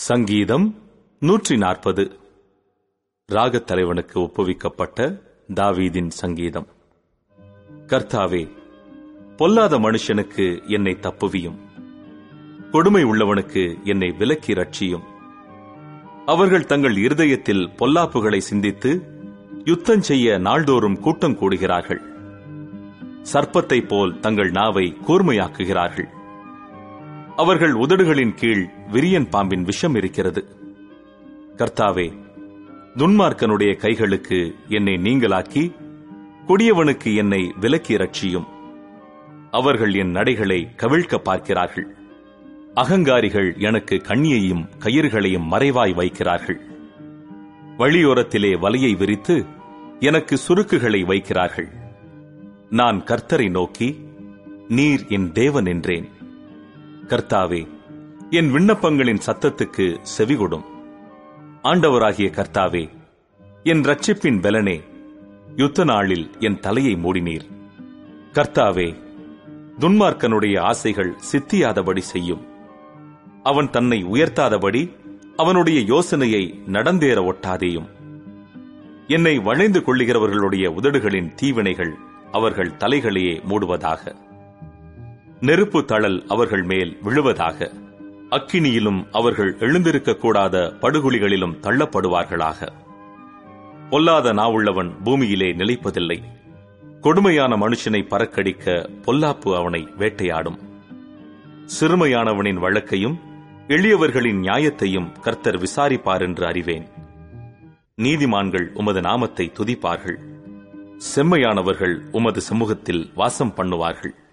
சங்கீதம் நூற்றி நாற்பது ராகத் தலைவனுக்கு ஒப்புவிக்கப்பட்ட தாவீதின் சங்கீதம் கர்த்தாவே பொல்லாத மனுஷனுக்கு என்னை தப்புவியும் கொடுமை உள்ளவனுக்கு என்னை விலக்கி ரட்சியும் அவர்கள் தங்கள் இருதயத்தில் பொல்லாப்புகளை சிந்தித்து யுத்தம் செய்ய நாள்தோறும் கூட்டம் கூடுகிறார்கள் சர்ப்பத்தைப் போல் தங்கள் நாவை கூர்மையாக்குகிறார்கள் அவர்கள் உதடுகளின் கீழ் விரியன் பாம்பின் விஷம் இருக்கிறது கர்த்தாவே துன்மார்க்கனுடைய கைகளுக்கு என்னை நீங்களாக்கி கொடியவனுக்கு என்னை விலக்கி ரட்சியும் அவர்கள் என் நடைகளை கவிழ்க்க பார்க்கிறார்கள் அகங்காரிகள் எனக்கு கண்ணியையும் கயிறுகளையும் மறைவாய் வைக்கிறார்கள் வழியோரத்திலே வலையை விரித்து எனக்கு சுருக்குகளை வைக்கிறார்கள் நான் கர்த்தரை நோக்கி நீர் என் தேவன் என்றேன் கர்த்தாவே என் விண்ணப்பங்களின் சத்தத்துக்கு செவிகொடும் ஆண்டவராகிய கர்த்தாவே என் ரட்சிப்பின் பலனே யுத்த நாளில் என் தலையை மூடினீர் கர்த்தாவே துன்மார்க்கனுடைய ஆசைகள் சித்தியாதபடி செய்யும் அவன் தன்னை உயர்த்தாதபடி அவனுடைய யோசனையை நடந்தேற ஒட்டாதேயும் என்னை வளைந்து கொள்ளுகிறவர்களுடைய உதடுகளின் தீவினைகள் அவர்கள் தலைகளையே மூடுவதாக நெருப்பு தழல் அவர்கள் மேல் விழுவதாக அக்கினியிலும் அவர்கள் எழுந்திருக்கக்கூடாத படுகுழிகளிலும் தள்ளப்படுவார்களாக பொல்லாத நாவுள்ளவன் பூமியிலே நிலைப்பதில்லை கொடுமையான மனுஷனை பறக்கடிக்க பொல்லாப்பு அவனை வேட்டையாடும் சிறுமையானவனின் வழக்கையும் எளியவர்களின் நியாயத்தையும் கர்த்தர் விசாரிப்பார் என்று அறிவேன் நீதிமான்கள் உமது நாமத்தை துதிப்பார்கள் செம்மையானவர்கள் உமது சமூகத்தில் வாசம் பண்ணுவார்கள்